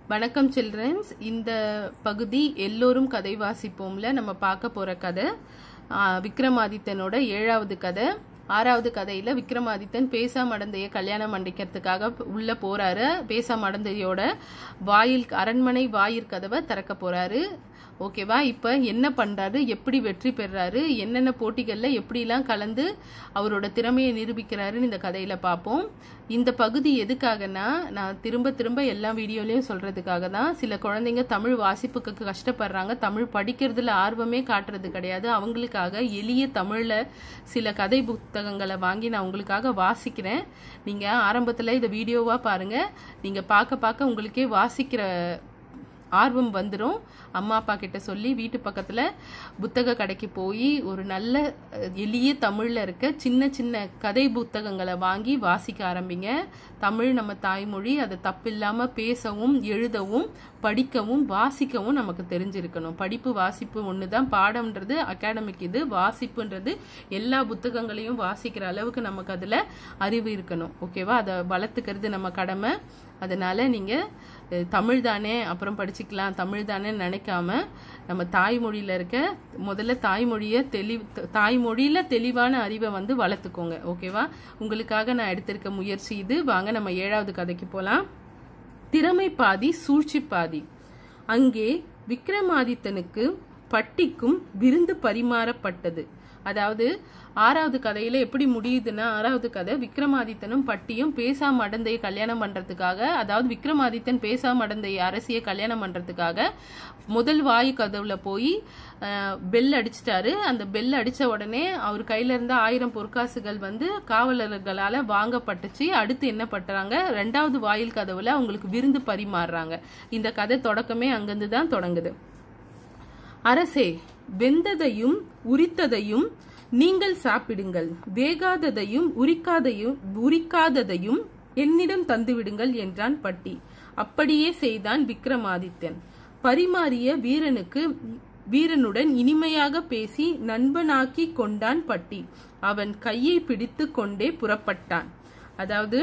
வணக்கம் சில்ட்ரன்ஸ் இந்த பகுதி எல்லோரும் கதை வாசிப்போம்ல நம்ம பார்க்க போற கதை ஆ, விக்ரமாதித்தனோட ஏழாவது கதை ஆறாவது கதையில விக்ரமாதித்தன் பேசா மடந்தைய கல்யாணம் பண்ணிக்கிறதுக்காக உள்ள போறாரு பேசா மடந்தையோட வாயில் அரண்மனை வாயிற் கதவை திறக்க போறாரு ஓகேவா இப்ப என்ன பண்றாரு எப்படி வெற்றி பெறாரு என்னென்ன போட்டிகள்ல எப்படிலாம் கலந்து அவரோட திறமையை நிரூபிக்கிறாருன்னு இந்த கதையில பார்ப்போம் இந்த பகுதி எதுக்காகனா நான் திரும்ப திரும்ப எல்லா வீடியோலயும் சொல்றதுக்காக தான் சில குழந்தைங்க தமிழ் வாசிப்புக்கு கஷ்டப்படுறாங்க தமிழ் படிக்கிறதுல ஆர்வமே காட்டுறது கிடையாது அவங்களுக்காக எளிய தமிழ்ல சில கதை புத்தகங்களை வாங்கி நான் உங்களுக்காக வாசிக்கிறேன் நீங்க ஆரம்பத்துல இதை வீடியோவா பாருங்க நீங்க பார்க்க பார்க்க உங்களுக்கே வாசிக்கிற ஆர்வம் வந்துடும் அம்மா அப்பா கிட்ட சொல்லி வீட்டு பக்கத்துல புத்தக கடைக்கு போய் ஒரு நல்ல அஹ், எளிய தமிழ்ல இருக்க சின்ன சின்ன கதை புத்தகங்களை வாங்கி வாசிக்க ஆரம்பிங்க தமிழ் நம்ம தாய்மொழி அதை தப்பில்லாம பேசவும் எழுதவும் படிக்கவும் வாசிக்கவும் நமக்கு தெரிஞ்சிருக்கணும் படிப்பு வாசிப்பு ஒண்ணுதான் பாடம்ன்றது அகாடமிக் இது வாசிப்புன்றது எல்லா புத்தகங்களையும் வாசிக்கிற அளவுக்கு நமக்கு அதுல அறிவு இருக்கணும் ஓகேவா அதை வளர்த்துக்கிறது நம்ம கடமை அதனால நீங்க அஹ், தமிழ் தானே அப்புறம் படிச்சுக்கலாம் தமிழ் தானே நினைக்காம நம்ம தாய்மொழியில இருக்க முதல்ல தாய்மொழிய தெளி தாய்மொழியில தெளிவான அறிவை வந்து வளர்த்துக்கோங்க ஓகேவா உங்களுக்காக நான் எடுத்திருக்க முயற்சி இது வாங்க நம்ம ஏழாவது கதைக்கு போலாம் திறமை பாதி சூழ்ச்சி பாதி அங்கே விக்ரமாதித்தனுக்கு பட்டிக்கும் விருந்து பரிமாறப்பட்டது அதாவது ஆறாவது கதையில எப்படி முடியுதுன்னா ஆறாவது கதை விக்ரமாதித்தனும் பட்டியும் பேசா மடந்தையை கல்யாணம் பண்றதுக்காக அதாவது விக்ரமாதித்தன் பேசா மடந்தை அரசியை கல்யாணம் பண்றதுக்காக முதல் வாயு கதவுல போய் பெல் அடிச்சிட்டாரு அந்த பெல் அடிச்ச உடனே அவர் கையில இருந்த ஆயிரம் பொற்காசுகள் வந்து காவலர்களால வாங்கப்பட்டுச்சு அடுத்து என்ன பண்றாங்க ரெண்டாவது வாயில் கதவுல அவங்களுக்கு விருந்து பரிமாறுறாங்க இந்த கதை தொடக்கமே அங்கிருந்து தான் தொடங்குது அரசே வெந்ததையும் உரித்ததையும் நீங்கள் சாப்பிடுங்கள் வேகாததையும் உரிக்காதையும் உரிக்காததையும் என்னிடம் தந்துவிடுங்கள் என்றான் பட்டி அப்படியே செய்தான் விக்ரமாதித்யன் பரிமாறிய வீரனுக்கு வீரனுடன் இனிமையாக பேசி நண்பனாக்கி கொண்டான் பட்டி அவன் கையை பிடித்து கொண்டே புறப்பட்டான் அதாவது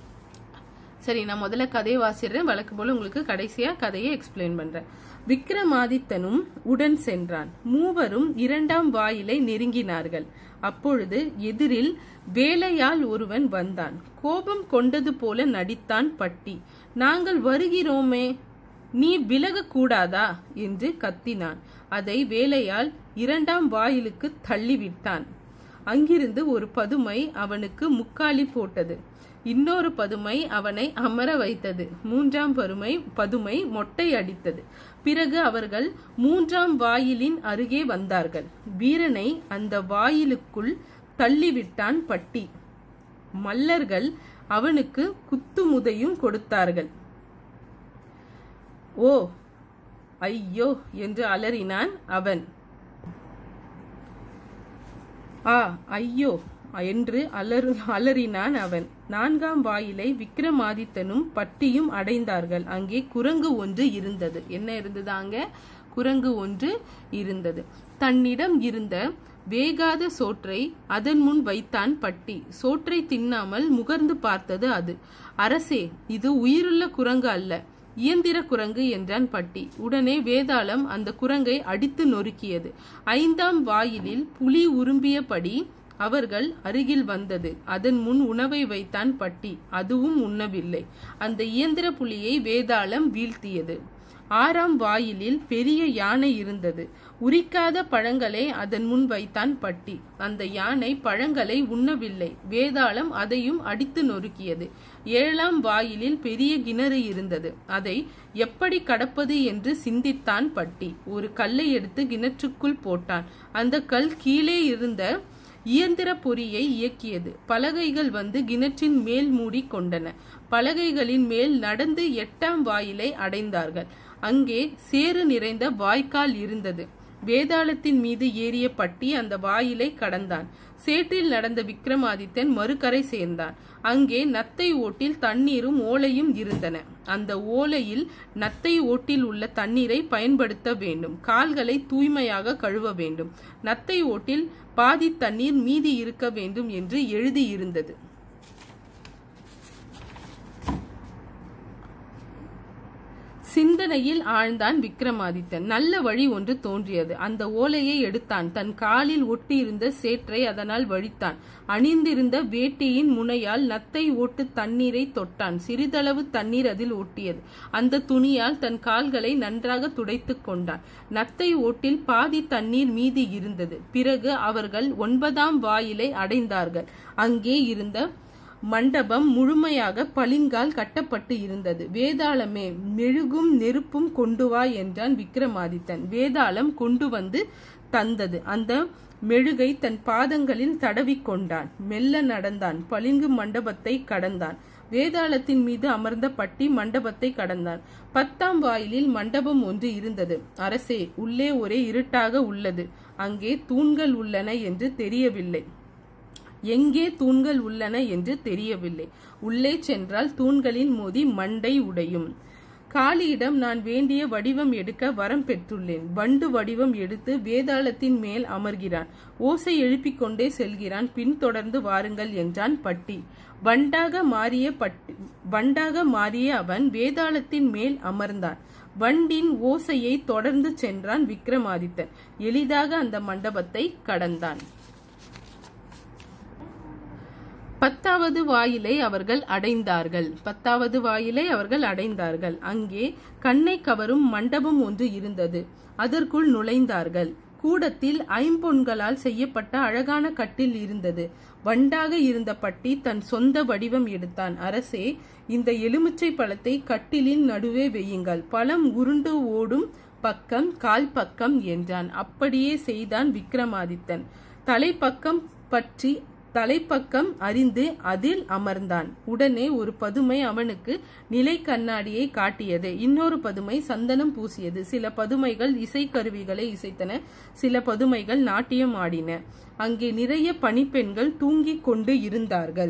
சரி நான் முதல்ல கதையை வாசிடுறேன் வழக்கு போல உங்களுக்கு கடைசியா கதையை எக்ஸ்பிளைன் பண்றேன் விக்ரமாதித்தனும் உடன் சென்றான் மூவரும் இரண்டாம் வாயிலை நெருங்கினார்கள் அப்பொழுது எதிரில் வேலையால் ஒருவன் வந்தான் கோபம் கொண்டது போல நடித்தான் பட்டி நாங்கள் வருகிறோமே நீ விலகக் கூடாதா என்று கத்தினான் அதை வேலையால் இரண்டாம் வாயிலுக்கு தள்ளிவிட்டான் அங்கிருந்து ஒரு பதுமை அவனுக்கு முக்காலி போட்டது இன்னொரு பதுமை அவனை அமர வைத்தது மூன்றாம் பருமை பதுமை மொட்டை அடித்தது பிறகு அவர்கள் மூன்றாம் வாயிலின் அருகே வந்தார்கள் வீரனை அந்த வாயிலுக்குள் தள்ளிவிட்டான் பட்டி மல்லர்கள் அவனுக்கு குத்துமுதையும் கொடுத்தார்கள் ஓ ஐயோ என்று அலறினான் அவன் ஆ ஐயோ என்று அலறு அலறினான் அவன் நான்காம் வாயிலை விக்ரமாதித்தனும் பட்டியும் அடைந்தார்கள் அங்கே குரங்கு ஒன்று இருந்தது என்ன இருந்தது அங்க குரங்கு ஒன்று இருந்தது தன்னிடம் இருந்த வேகாத சோற்றை அதன் முன் வைத்தான் பட்டி சோற்றை தின்னாமல் முகர்ந்து பார்த்தது அது அரசே இது உயிருள்ள குரங்கு அல்ல இயந்திர குரங்கு என்றான் பட்டி உடனே வேதாளம் அந்த குரங்கை அடித்து நொறுக்கியது ஐந்தாம் வாயிலில் புலி உரும்பியபடி அவர்கள் அருகில் வந்தது அதன் முன் உணவை வைத்தான் பட்டி அதுவும் உண்ணவில்லை அந்த இயந்திர புலியை வேதாளம் வீழ்த்தியது ஆறாம் வாயிலில் பெரிய யானை இருந்தது உரிக்காத பழங்களை அதன் முன் வைத்தான் பட்டி அந்த யானை பழங்களை உண்ணவில்லை வேதாளம் அதையும் அடித்து நொறுக்கியது ஏழாம் வாயிலில் பெரிய கிணறு இருந்தது அதை எப்படி கடப்பது என்று சிந்தித்தான் பட்டி ஒரு கல்லை எடுத்து கிணற்றுக்குள் போட்டான் அந்த கல் கீழே இருந்த இயந்திர பொறியை இயக்கியது பலகைகள் வந்து கிணற்றின் மேல் மூடி கொண்டன பலகைகளின் மேல் நடந்து எட்டாம் வாயிலை அடைந்தார்கள் அங்கே சேறு நிறைந்த வாய்க்கால் இருந்தது வேதாளத்தின் மீது ஏறிய பட்டி அந்த வாயிலை கடந்தான் சேற்றில் நடந்த விக்ரமாதித்தன் மறுகரை சேர்ந்தான் அங்கே நத்தை ஓட்டில் தண்ணீரும் ஓலையும் இருந்தன அந்த ஓலையில் நத்தை ஓட்டில் உள்ள தண்ணீரை பயன்படுத்த வேண்டும் கால்களை தூய்மையாக கழுவ வேண்டும் நத்தை ஓட்டில் பாதி தண்ணீர் மீதி இருக்க வேண்டும் என்று எழுதியிருந்தது சிந்தனையில் ஆழ்ந்தான் விக்ரமாதித்தன் நல்ல வழி ஒன்று தோன்றியது அந்த ஓலையை எடுத்தான் தன் காலில் ஒட்டியிருந்த சேற்றை அதனால் வழித்தான் அணிந்திருந்த வேட்டியின் முனையால் நத்தை ஓட்டு தண்ணீரை தொட்டான் சிறிதளவு தண்ணீர் அதில் ஒட்டியது அந்த துணியால் தன் கால்களை நன்றாக துடைத்துக் கொண்டான் நத்தை ஓட்டில் பாதி தண்ணீர் மீதி இருந்தது பிறகு அவர்கள் ஒன்பதாம் வாயிலை அடைந்தார்கள் அங்கே இருந்த மண்டபம் முழுமையாக பளிங்கால் கட்டப்பட்டு இருந்தது வேதாளமே மெழுகும் நெருப்பும் கொண்டு வா என்றான் விக்ரமாதித்தன் வேதாளம் கொண்டு வந்து தந்தது அந்த மெழுகை தன் பாதங்களில் தடவிக் கொண்டான் மெல்ல நடந்தான் பளிங்கு மண்டபத்தை கடந்தான் வேதாளத்தின் மீது அமர்ந்த பட்டி மண்டபத்தை கடந்தான் பத்தாம் வாயிலில் மண்டபம் ஒன்று இருந்தது அரசே உள்ளே ஒரே இருட்டாக உள்ளது அங்கே தூண்கள் உள்ளன என்று தெரியவில்லை எங்கே தூண்கள் உள்ளன என்று தெரியவில்லை உள்ளே சென்றால் தூண்களில் மோதி மண்டை உடையும் காளியிடம் நான் வேண்டிய வடிவம் எடுக்க வரம் பெற்றுள்ளேன் வண்டு வடிவம் எடுத்து வேதாளத்தின் மேல் அமர்கிறான் ஓசை எழுப்பிக் கொண்டே செல்கிறான் பின்தொடர்ந்து வாருங்கள் என்றான் பட்டி வண்டாக மாறிய பட்டி வண்டாக மாறிய அவன் வேதாளத்தின் மேல் அமர்ந்தான் வண்டின் ஓசையை தொடர்ந்து சென்றான் விக்ரமாதித்தன் எளிதாக அந்த மண்டபத்தை கடந்தான் பத்தாவது வாயிலை அவர்கள் அடைந்தார்கள் பத்தாவது வாயிலை அவர்கள் அடைந்தார்கள் அங்கே கண்ணை கவரும் மண்டபம் ஒன்று இருந்தது அதற்குள் நுழைந்தார்கள் கூடத்தில் ஐம்பொன்களால் செய்யப்பட்ட அழகான கட்டில் இருந்தது வண்டாக இருந்த பட்டி தன் சொந்த வடிவம் எடுத்தான் அரசே இந்த எலுமிச்சை பழத்தை கட்டிலின் நடுவே வையுங்கள் பழம் உருண்டு ஓடும் பக்கம் கால் பக்கம் என்றான் அப்படியே செய்தான் விக்ரமாதித்தன் தலைப்பக்கம் பற்றி தலைப்பக்கம் அறிந்து அதில் அமர்ந்தான் உடனே ஒரு பதுமை அவனுக்கு நிலை கண்ணாடியை காட்டியது இன்னொரு பதுமை சந்தனம் பூசியது சில பதுமைகள் இசைக்கருவிகளை இசைத்தன சில பதுமைகள் நாட்டியம் ஆடின அங்கே நிறைய பணிப்பெண்கள் தூங்கிக் கொண்டு இருந்தார்கள்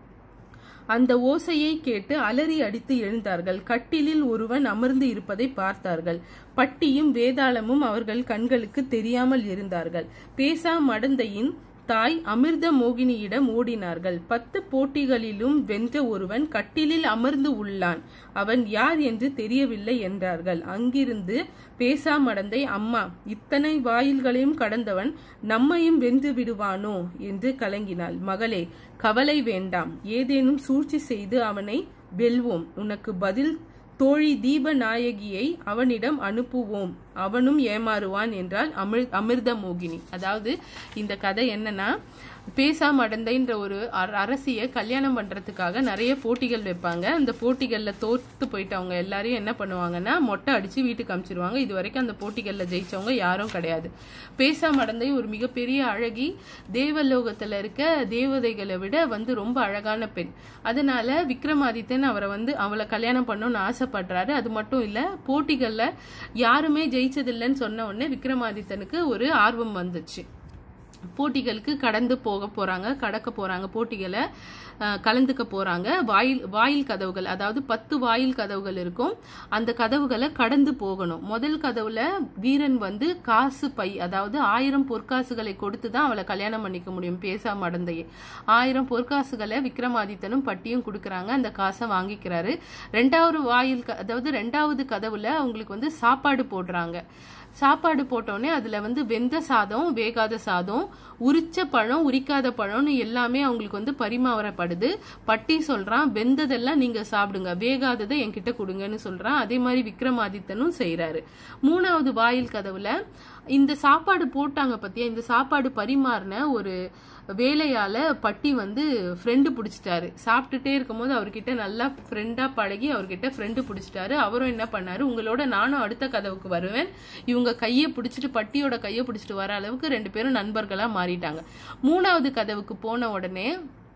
அந்த ஓசையை கேட்டு அலறி அடித்து எழுந்தார்கள் கட்டிலில் ஒருவன் அமர்ந்து இருப்பதை பார்த்தார்கள் பட்டியும் வேதாளமும் அவர்கள் கண்களுக்கு தெரியாமல் இருந்தார்கள் பேசா மடந்தையின் தாய் அமிர்த மோகினியிடம் ஓடினார்கள் பத்து போட்டிகளிலும் வென்ற ஒருவன் கட்டிலில் அமர்ந்து உள்ளான் அவன் யார் என்று தெரியவில்லை என்றார்கள் அங்கிருந்து பேசா மடந்தை அம்மா இத்தனை வாயில்களையும் கடந்தவன் நம்மையும் வென்று விடுவானோ என்று கலங்கினாள் மகளே கவலை வேண்டாம் ஏதேனும் சூழ்ச்சி செய்து அவனை வெல்வோம் உனக்கு பதில் தோழி தீப நாயகியை அவனிடம் அனுப்புவோம் அவனும் ஏமாறுவான் என்றால் அமிர் அமிர்த மோகினி அதாவது இந்த கதை என்னன்னா பேசா மடந்தைன்ற ஒரு அர- அரசிய கல்யாணம் பண்றதுக்காக நிறைய போட்டிகள் வைப்பாங்க அந்த போட்டிகள்ல தோத்து போயிட்டவங்க எல்லாரையும் என்ன பண்ணுவாங்கன்னா மொட்டை அடிச்சு வீட்டுக்கு அமிச்சிருவாங்க இது வரைக்கும் அந்த போட்டிகள்ல ஜெயிச்சவங்க யாரும் கிடையாது பேசா மடந்தை ஒரு மிகப்பெரிய அழகி தேவலோகத்துல இருக்க தேவதைகளை விட வந்து ரொம்ப அழகான பெண் அதனால விக்ரமாதித்தன் அவரை வந்து அவளை கல்யாணம் பண்ணணும்னு ஆசைப்படுறாரு அது மட்டும் இல்ல போட்டிகள்ல யாருமே ஜெயிச்சதில்லைன்னு சொன்ன உடனே விக்ரமாதித்தனுக்கு ஒரு ஆர்வம் வந்துச்சு போட்டிகளுக்கு கடந்து போக போறாங்க கடக்க போறாங்க போட்டிகளை அஹ், கலந்துக்க போறாங்க வாயில் வாயில் கதவுகள் அதாவது பத்து வாயில் கதவுகள் இருக்கும் அந்த கதவுகளை கடந்து போகணும் முதல் கதவுல வீரன் வந்து காசு பை அதாவது ஆயிரம் பொற்காசுகளை கொடுத்து தான் அவளை கல்யாணம் பண்ணிக்க முடியும் பேசா மடந்தையே ஆயிரம் பொற்காசுகளை விக்ரமாதித்தனும் பட்டியும் கொடுக்கறாங்க அந்த காசை வாங்கிக்கிறாரு ரெண்டாவது வாயில் க- அதாவது ரெண்டாவது கதவுல அவங்களுக்கு வந்து சாப்பாடு போடுறாங்க சாப்பாடு போட்டோடனே அதுல வந்து வெந்த சாதம் வேகாத சாதம் உரிச்ச பழம் உரிக்காத பழம்னு எல்லாமே அவங்களுக்கு வந்து பரிமாறப்படுது பட்டி சொல்றான் வெந்ததெல்லாம் நீங்க சாப்பிடுங்க வேகாததை என்கிட்ட கொடுங்கன்னு சொல்றான் அதே மாதிரி விக்ரமாதித்தனும் செய்றாரு மூணாவது வாயில் கதவுல இந்த சாப்பாடு போட்டாங்க பத்தியா இந்த சாப்பாடு பரிமாறின ஒரு வேலையால பட்டி வந்து ஃப்ரெண்டு பிடிச்சிட்டாரு சாப்பிட்டுட்டே இருக்கும்போது அவர்கிட்ட நல்லா ஃப்ரெண்டா பழகி அவர்கிட்ட ஃப்ரெண்டு பிடிச்சிட்டாரு அவரும் என்ன பண்ணாரு உங்களோட நானும் அடுத்த கதவுக்கு வருவேன் இவங்க கையை பிடிச்சிட்டு பட்டியோட கையை பிடிச்சிட்டு வர அளவுக்கு ரெண்டு பேரும் நண்பர்களா மாறிட்டாங்க மூணாவது கதவுக்கு போன உடனே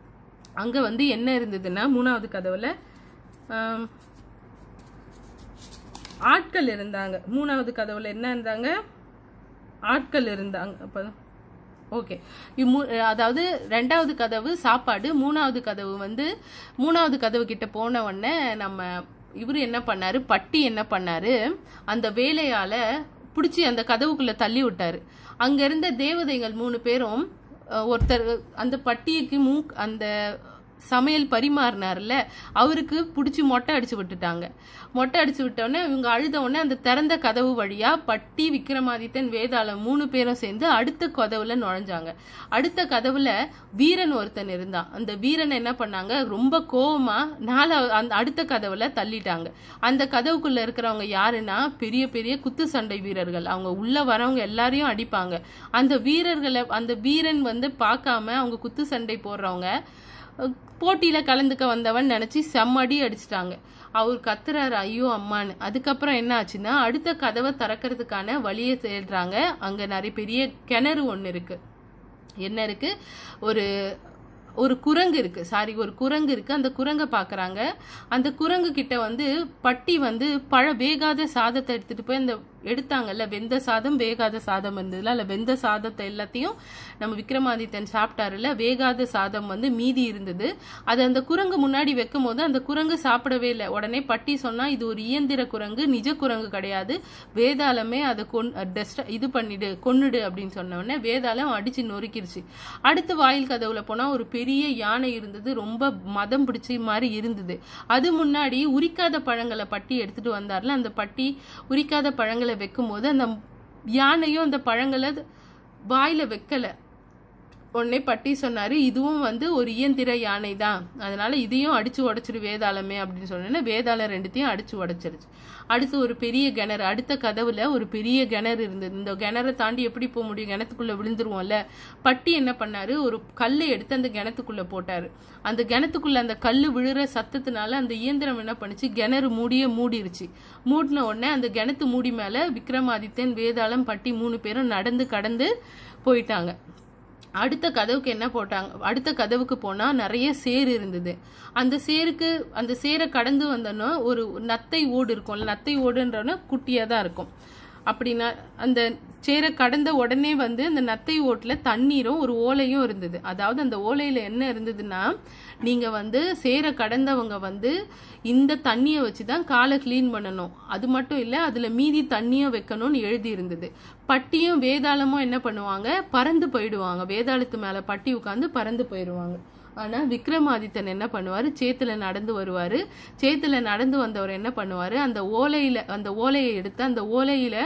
அங்க வந்து என்ன இருந்ததுன்னா மூணாவது கதவுல ஆம், ஆட்கள் இருந்தாங்க மூணாவது கதவுல என்ன இருந்தாங்க ஆட்கள் இருந்தாங்க அப்ப ஓகே அதாவது ரெண்டாவது கதவு சாப்பாடு மூணாவது கதவு வந்து மூணாவது கதவு கிட்ட போன உடனே நம்ம இவரு என்ன பண்ணாரு பட்டி என்ன பண்ணாரு அந்த வேலையால பிடிச்சி அந்த கதவுக்குள்ள தள்ளி விட்டாரு அங்க இருந்த தேவதைகள் மூணு பேரும் அஹ், ஒருத்தர் அந்த பட்டிக்கு மூக் அந்த சமையல் பரிமாறினார்ல அவருக்கு பிடிச்சி மொட்டை அடிச்சு விட்டுட்டாங்க மொட்டை அடிச்சு விட்டோடனே இவங்க அழுத உடனே அந்த திறந்த கதவு வழியா பட்டி விக்ரமாதித்தன் வேதாளம் மூணு பேரும் சேர்ந்து அடுத்த கதவுல நுழைஞ்சாங்க அடுத்த கதவுல வீரன் ஒருத்தன் இருந்தான் அந்த வீரன் என்ன பண்ணாங்க ரொம்ப கோவமா நாலா அந்த அடுத்த கதவுல தள்ளிட்டாங்க அந்த கதவுக்குள்ள இருக்கிறவங்க யாருன்னா பெரிய பெரிய குத்து சண்டை வீரர்கள் அவங்க உள்ள வரவங்க எல்லாரையும் அடிப்பாங்க அந்த வீரர்களை அந்த வீரன் வந்து பார்க்காம அவங்க குத்து சண்டை போடுறவங்க அஹ், போட்டியில கலந்துக்க வந்தவன் நினைச்சு செம்மடி அடிச்சிட்டாங்க அவர் கத்துறாரு ஐயோ அம்மான்னு அதுக்கப்புறம் என்ன ஆச்சுன்னா அடுத்த கதவை திறக்கிறதுக்கான வழியை தேடுறாங்க அங்க நிறைய பெரிய கிணறு ஒன்று இருக்கு என்ன இருக்கு ஒரு ஒரு குரங்கு இருக்கு சாரி ஒரு குரங்கு இருக்கு அந்த குரங்கை பாக்குறாங்க அந்த குரங்கு கிட்ட வந்து பட்டி வந்து பழ வேகாத சாதத்தை எடுத்துட்டு போய் அந்த எடுத்தாங்கல்ல வெந்த சாதம் வேகாத சாதம் இருந்ததுல அல்ல வெந்த சாதத்தை எல்லாத்தையும் நம்ம விக்ரமாதித்தன் சாப்பிட்டாருல வேகாத சாதம் வந்து மீதி இருந்தது அது அந்த குரங்கு முன்னாடி வைக்கும் போது அந்த குரங்கு சாப்பிடவே இல்லை உடனே பட்டி சொன்னா இது ஒரு இயந்திர குரங்கு நிஜ குரங்கு கிடையாது வேதாளமே அதை கொன் டெஸ்ட் இது பண்ணிடு கொன்னுடு அப்படின்னு சொன்ன உடனே வேதாளம் அடிச்சு நொறுக்கிருச்சு அடுத்து வாயில் கதவுல போனா ஒரு பெரிய யானை இருந்தது ரொம்ப மதம் பிடிச்ச மாதிரி இருந்தது அது முன்னாடி உரிக்காத பழங்களை பட்டி எடுத்துட்டு வந்தார்ல அந்த பட்டி உரிக்காத பழங்களை வைக்கும்போது அந்த யானையும் அந்த பழங்களை வாயில வைக்கல உடனே பட்டி சொன்னாரு இதுவும் வந்து ஒரு இயந்திர யானை தான் அதனால இதையும் அடிச்சு உடைச்சிரு வேதாளமே அப்படின்னு சொன்னேன்னா வேதாளம் ரெண்டுத்தையும் அடிச்சு உடைச்சிருச்சு அடுத்து ஒரு பெரிய கிணறு அடுத்த கதவுல ஒரு பெரிய கிணறு இருந்தது இந்த கிணறை தாண்டி எப்படி போக முடியும் கிணத்துக்குள்ள விழுந்துருவோம்ல பட்டி என்ன பண்ணாரு ஒரு கல்லை எடுத்து அந்த கிணத்துக்குள்ள போட்டாரு அந்த கிணத்துக்குள்ள அந்த கல்லு விழுற சத்தத்தினால அந்த இயந்திரம் என்ன பண்ணுச்சு கிணறு மூடிய மூடிருச்சு மூடின உடனே அந்த கிணத்து மூடி மேல விக்ரமாதித்தன் வேதாளம் பட்டி மூணு பேரும் நடந்து கடந்து போயிட்டாங்க அடுத்த கதவுக்கு என்ன போட்டாங்க அடுத்த கதவுக்கு போனா நிறைய சேர் இருந்தது அந்த சேருக்கு அந்த சேரை கடந்து வந்தோன்னா ஒரு நத்தை ஓடு இருக்கும்ல நத்தை ஓடுன்றோன்னா குட்டியா தான் இருக்கும் அப்படின்னா அந்த சேரை கடந்த உடனே வந்து அந்த நத்தை ஓட்டுல தண்ணீரும் ஒரு ஓலையும் இருந்தது அதாவது அந்த ஓலையில என்ன இருந்ததுன்னா நீங்க வந்து சேரை கடந்தவங்க வந்து இந்த தண்ணியை வச்சு தான் காலை க்ளீன் பண்ணணும் அது மட்டும் இல்ல அதுல மீதி தண்ணியும் வைக்கணும்னு எழுதி இருந்தது பட்டியும் வேதாளமும் என்ன பண்ணுவாங்க பறந்து போயிடுவாங்க வேதாளத்து மேல பட்டி உட்காந்து பறந்து போயிடுவாங்க ஆனா விக்ரமாதித்தன் என்ன பண்ணுவாரு சேத்துல நடந்து வருவாரு சேத்துல நடந்து வந்தவர் என்ன பண்ணுவாரு அந்த ஓலையில அந்த ஓலையை எடுத்து அந்த ஓலையில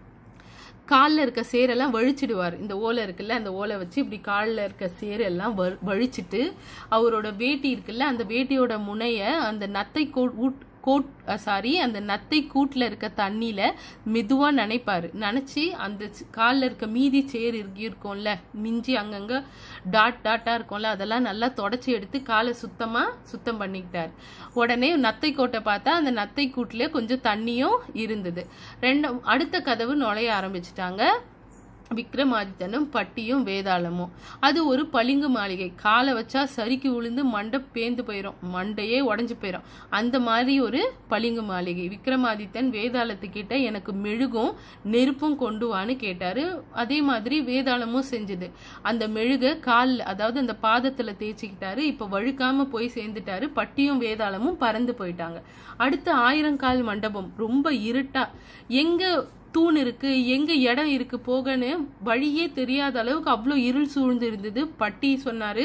காலில் இருக்க சேரெல்லாம் வழிச்சிடுவார் இந்த ஓலை இருக்குல்ல அந்த ஓலை வச்சு இப்படி காலில் இருக்க சேரெல்லாம் வ- வழிச்சிட்டு அவரோட வேட்டி இருக்குல்ல அந்த வேட்டியோட முனைய அந்த நத்தை கோ- ஊட்- கோட் சாரி அந்த நத்தை கூட்டில் இருக்க தண்ணியில மெதுவா நனைப்பாரு நனைச்சி அந்த காலில் இருக்க மீதி சேர் இருக்கு- இருக்கும்ல மிஞ்சி அங்கங்க டாட் டாட்டா இருக்கும்ல அதெல்லாம் நல்லா தொடச்சி எடுத்து காலை சுத்தமா சுத்தம் பண்ணிக்கிட்டார் உடனே நத்தை கோட்டை பார்த்தா அந்த நத்தை கூட்டுல கொஞ்சம் தண்ணியும் இருந்தது ரெண்டு அடுத்த கதவு நுழைய ஆரம்பிச்சிட்டாங்க விக்ரமாதித்தனும் பட்டியும் வேதாளமும் அது ஒரு பளிங்கு மாளிகை காலை வச்சா சறுக்கி விழுந்து மண்டை பேந்து போயிடும் மண்டையே உடைஞ்சு போயிடும் அந்த மாதிரி ஒரு பளிங்கு மாளிகை விக்ரமாதித்தன் வேதாளத்துக்கிட்ட எனக்கு மெழுகும் நெருப்பும் கொண்டு வான்னு கேட்டாரு அதே மாதிரி வேதாளமும் செஞ்சது அந்த மெழுக கால் அதாவது அந்த பாதத்துல தேய்ச்சிக்கிட்டாரு இப்ப வழுக்காம போய் சேர்ந்துட்டாரு பட்டியும் வேதாளமும் பறந்து போயிட்டாங்க அடுத்த ஆயிரங்கால் மண்டபம் ரொம்ப இருட்டா எங்க தூண் இருக்கு எங்க இடம் இருக்கு போகன்னு வழியே தெரியாத அளவுக்கு அவ்வளோ இருள் சூழ்ந்து இருந்தது பட்டி சொன்னாரு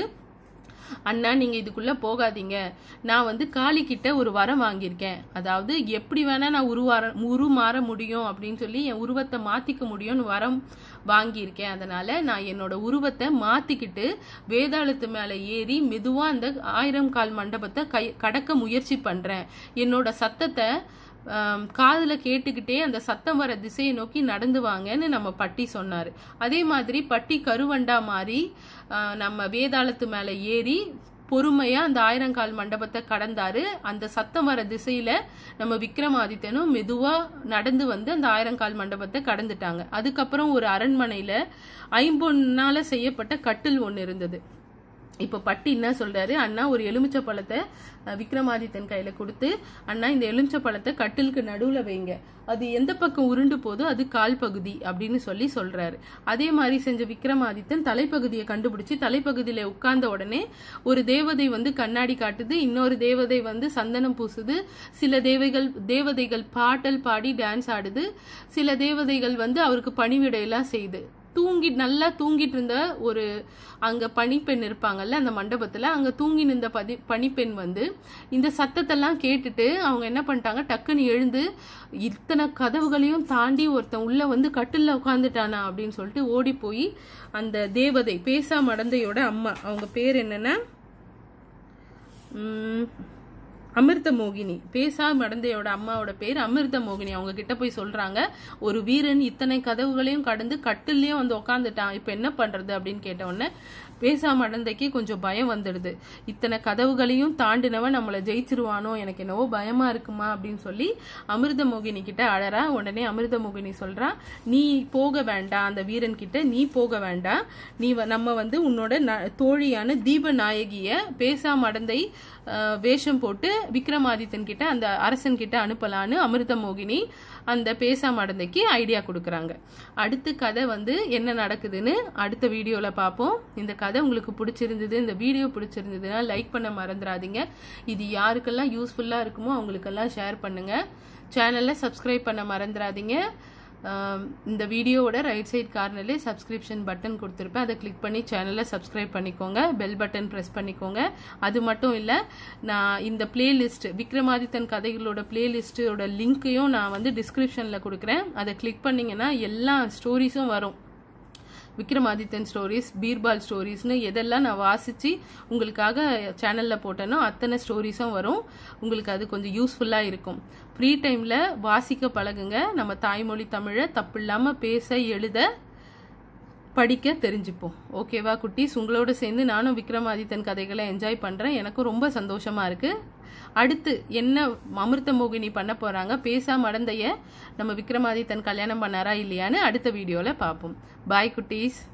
அண்ணா நீங்க இதுக்குள்ள போகாதீங்க நான் வந்து காளி கிட்ட ஒரு வரம் வாங்கியிருக்கேன் அதாவது எப்படி வேணா நான் உருவார உருமாற முடியும் அப்படின்னு சொல்லி என் உருவத்தை மாத்திக்க முடியும்னு வரம் வாங்கியிருக்கேன் அதனால நான் என்னோட உருவத்தை மாத்திக்கிட்டு வேதாளத்து மேல ஏறி மெதுவா அந்த ஆயிரம் கால் மண்டபத்தை கை கடக்க முயற்சி பண்றேன் என்னோட சத்தத்தை ஆம், காதுல கேட்டுக்கிட்டே அந்த சத்தம் வர திசையை நோக்கி நடந்து வாங்கன்னு நம்ம பட்டி சொன்னாரு அதே மாதிரி பட்டி கருவண்டா மாதிரி ஆ, நம்ம வேதாளத்து மேல ஏறி பொறுமையா அந்த ஆயிரங்கால் மண்டபத்தை கடந்தாரு அந்த சத்தம் வர திசையில நம்ம விக்ரமாதித்தனும் மெதுவா நடந்து வந்து அந்த ஆயிரங்கால் மண்டபத்தை கடந்துட்டாங்க அதுக்கப்புறம் ஒரு அரண்மனையில ஐம்பொன்னால செய்யப்பட்ட கட்டில் ஒன்னு இருந்தது இப்ப பட்டி என்ன சொல்றாரு அண்ணா ஒரு எலுமிச்சை பழத்தை அஹ், விக்ரமாதித்தன் கையில கொடுத்து அண்ணா இந்த எலுமிச்சை பழத்தை கட்டிலுக்கு நடுவுல வைங்க அது எந்த பக்கம் உருண்டு போதோ அது கால் பகுதி அப்படின்னு சொல்லி சொல்றாரு அதே மாதிரி செஞ்ச விக்ரமாதித்தன் தலைப்பகுதியை கண்டுபிடிச்சு தலைப்பகுதியில உட்கார்ந்த உடனே ஒரு தேவதை வந்து கண்ணாடி காட்டுது இன்னொரு தேவதை வந்து சந்தனம் பூசுது சில தேவைகள் தேவதைகள் பாட்டல் பாடி டான்ஸ் ஆடுது சில தேவதைகள் வந்து அவருக்கு பணிவிடையெல்லாம் செய்யுது தூங்கி நல்லா தூங்கிட்டு இருந்த ஒரு அங்க பணிப்பெண் இருப்பாங்கல்ல அந்த மண்டபத்துல அங்க தூங்கி நின்ற பதி பணிப்பெண் வந்து இந்த சத்தத்தெல்லாம் கேட்டுட்டு அவங்க என்ன பண்ணிட்டாங்க டக்குன்னு எழுந்து இத்தனை கதவுகளையும் தாண்டி ஒருத்தன் உள்ள வந்து கட்டில்ல உட்காந்துட்டானா அப்படின்னு சொல்லிட்டு ஓடி போய் அந்த தேவதை பேசா மடந்தையோட அம்மா அவங்க பேர் என்னன்னா உம், அமிர்த மோகினி பேசா மடந்தையோட அம்மாவோட பேர் அமிர்த மோகினி அவங்க கிட்ட போய் சொல்றாங்க ஒரு வீரன் இத்தனை கதவுகளையும் கடந்து கட்டில்லயே வந்து உக்காந்துட்டான் இப்ப என்ன பண்றது அப்படின்னு கேட்ட உடனே பேசா மடந்தைக்கு கொஞ்சம் பயம் வந்துடுது இத்தனை கதவுகளையும் தாண்டினவன் நம்மளை ஜெயிச்சிருவானோ எனக்கு என்னவோ பயமா இருக்குமா அப்படின்னு சொல்லி அமிர்த மோகினி கிட்ட அழறா உடனே அமிர்த மோகினி சொல்றா நீ போக வேண்டாம் அந்த வீரன் கிட்ட நீ போக வேண்டாம் நீ வ- நம்ம வந்து உன்னோட ந- தோழியான தீப நாயகிய பேசா மடந்தை அஹ், வேஷம் போட்டு விக்ரமாதித்தன் கிட்ட அந்த அரசன் கிட்ட அனுப்பலான்னு அமிர்த மோகினி அந்த பேசா மடந்தைக்கு ஐடியா கொடுக்குறாங்க அடுத்த கதை வந்து என்ன நடக்குதுன்னு அடுத்த வீடியோல பார்ப்போம் இந்த கதை உங்களுக்கு பிடிச்சிருந்தது இந்த வீடியோ பிடிச்சிருந்ததுன்னா லைக் பண்ண மறந்துடாதீங்க இது யாருக்கெல்லாம் யூஸ்ஃபுல்லா இருக்குமோ அவங்களுக்கெல்லாம் ஷேர் பண்ணுங்க சேனலை சப்ஸ்கிரைப் பண்ண மறந்துடாதீங்க ஆம், இந்த வீடியோவோட ரைட் சைட் கார்னர்லேயே சப்ஸ்கிரிப்ஷன் பட்டன் கொடுத்துருப்பேன் அதை கிளிக் பண்ணி சேனலை சப்ஸ்கிரைப் பண்ணிக்கோங்க பெல் பட்டன் ப்ரெஸ் பண்ணிக்கோங்க அது மட்டும் இல்லை நான் இந்த பிளேலிஸ்ட் விக்ரமாதித்தன் கதைகளோட பிளேலிஸ்ட்டோட லிங்க்கையும் நான் வந்து டிஸ்கிரிப்ஷனில் கொடுக்குறேன் அதை கிளிக் பண்ணிங்கன்னா எல்லா ஸ்டோரிஸும் வரும் விக்ரமாதித்தன் ஸ்டோரிஸ் பீர்பால் ஸ்டோரிஸ்னு எதெல்லாம் நான் வாசித்து உங்களுக்காக சேனலில் போட்டேனோ அத்தனை ஸ்டோரிஸும் வரும் உங்களுக்கு அது கொஞ்சம் யூஸ்ஃபுல்லாக இருக்கும் ஃப்ரீ டைமில் வாசிக்க பழகுங்க நம்ம தாய்மொழி தமிழை தப்பு இல்லாமல் பேச எழுத படிக்க தெரிஞ்சுப்போம் ஓகேவா குட்டீஸ் உங்களோட சேர்ந்து நானும் விக்ரமாதித்தன் கதைகளை என்ஜாய் பண்ணுறேன் எனக்கும் ரொம்ப சந்தோஷமாக இருக்குது அடுத்து என்ன அமிர்த மோகினி பண்ண போகிறாங்க பேசா மடந்தைய நம்ம விக்ரமாதித்தன் கல்யாணம் பண்ணாரா இல்லையான்னு அடுத்த வீடியோவில் பார்ப்போம் பாய் குட்டீஸ்